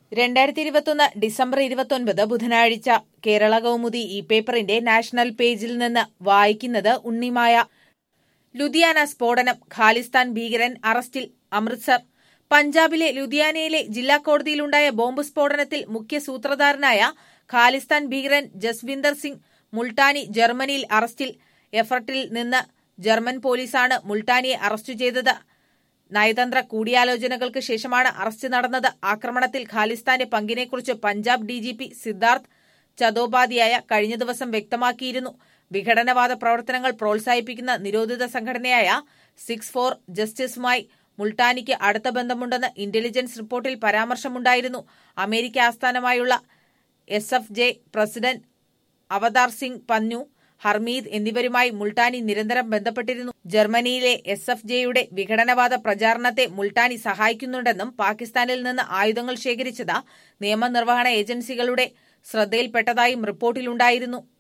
രണ്ടായിരത്തി ഇരുപത്തൊന്ന് ഡിസംബർ ഇരുപത്തൊൻപത് ബുധനാഴ്ച കേരള കൗമുദി ഈ പേപ്പറിന്റെ നാഷണൽ പേജിൽ നിന്ന് വായിക്കുന്നത് ഉണ്ണിമായ ലുധിയാന സ്ഫോടനം ഖാലിസ്ഥാൻ ഭീകരൻ അറസ്റ്റിൽ അമൃത്സർ പഞ്ചാബിലെ ലുധിയാനയിലെ ജില്ലാ കോടതിയിലുണ്ടായ ബോംബ് സ്ഫോടനത്തിൽ മുഖ്യ സൂത്രധാരനായ ഖാലിസ്ഥാൻ ഭീകരൻ ജസ്വിന്ദർ സിംഗ് മുൾട്ടാനി ജർമ്മനിയിൽ അറസ്റ്റിൽ എഫർട്ടിൽ നിന്ന് ജർമ്മൻ പോലീസാണ് മുൾട്ടാനിയെ അറസ്റ്റ് ചെയ്തത് നയതന്ത്ര കൂടിയാലോചനകൾക്ക് ശേഷമാണ് അറസ്റ്റ് നടന്നത് ആക്രമണത്തിൽ ഖാലിസ്ഥാന്റെ പങ്കിനെക്കുറിച്ച് പഞ്ചാബ് ഡിജിപി സിദ്ധാർത്ഥ് ചതോപാധ്യായ കഴിഞ്ഞ ദിവസം വ്യക്തമാക്കിയിരുന്നു വിഘടനവാദ പ്രവർത്തനങ്ങൾ പ്രോത്സാഹിപ്പിക്കുന്ന നിരോധിത സംഘടനയായ സിക്സ് ഫോർ ജസ്റ്റിസുമായി മുൾട്ടാനിക്ക് അടുത്ത ബന്ധമുണ്ടെന്ന് ഇന്റലിജൻസ് റിപ്പോർട്ടിൽ പരാമർശമുണ്ടായിരുന്നു അമേരിക്ക ആസ്ഥാനമായുള്ള S F J president Avtar Singh Pannu Harmeet എന്നിവരുമായി മുൾട്ടാനി നിരന്തരം ബന്ധപ്പെട്ടിരുന്നു ജർമ്മനിയിലെ എസ് എഫ് ജെയുടെ വിഘടനവാദ പ്രചാരണത്തെ മുൾട്ടാനി സഹായിക്കുന്നുണ്ടെന്നും പാകിസ്ഥാനിൽ നിന്ന് ആയുധങ്ങൾ ശേഖരിച്ചത് നിയമനിർവഹണ ഏജൻസികളുടെ ശ്രദ്ധയിൽപ്പെട്ടതായും റിപ്പോർട്ടിലുണ്ടായിരുന്നു